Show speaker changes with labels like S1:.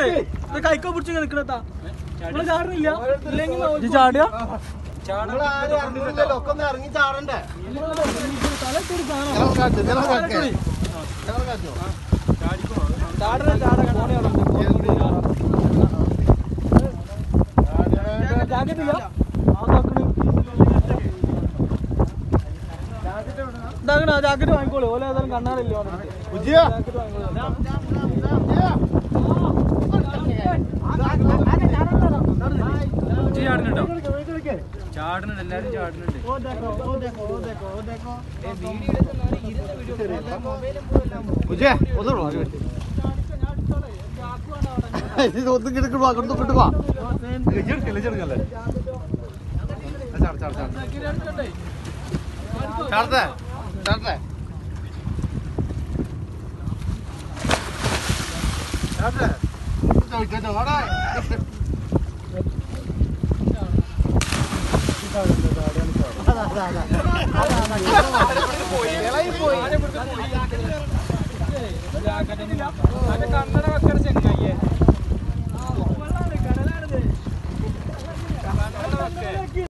S1: ചാടണ്ടേ ഇത് കൈക്കോ പിടിച്ച് നിൽക്കണത്താ നിങ്ങള് ചാടണില്ല ഇല്ലെങ്കിൽ ഇത് ചാടുക
S2: ഒക്കെ ഒന്ന് ഇറങ്ങി ചാടണ്ടേ
S1: തല ഇട്ടൊരു സാധനം.
S2: ചിലവ് കാറ്റ്, ചിലവ് കാറ്റ്.
S1: ഇട്ടൊരു.
S2: ചിലവ് കാറ്റോ?
S1: ചാടണ ചാട കോണി അവിടെ ഉണ്ട്. കോണി കൂടി ചാടാം. ജാക്കറ്റ് ഇല്ല? ആ നോക്കണ്. ഇതാക്കണ ജാക്കറ്റ് വാങ്ങിക്കോളൂ ഓല ഏതായാലും കണ്ണാറില്ല
S2: ഉജ്ജിയ,
S1: ജാക്കറ്റ് വാങ്ങിക്കോളൂ
S2: ഉജ്ജിയ.
S3: ചാടുന്നുണ്ട് എല്ലാരും ചാടുന്നുണ്ട്
S2: ഉജ്ജിയ, ഒന്ന് വിടോ, ഒരു മിനിറ്റ്. ഇത് ഒന്നും കിടക്കണോ അങ്ങോട്ട് കിട്ടുക ചാടത്തെ ചാടത്തെ ചാടത്തെ ചോദിച്ചോ വാടാ
S1: കണ്ണട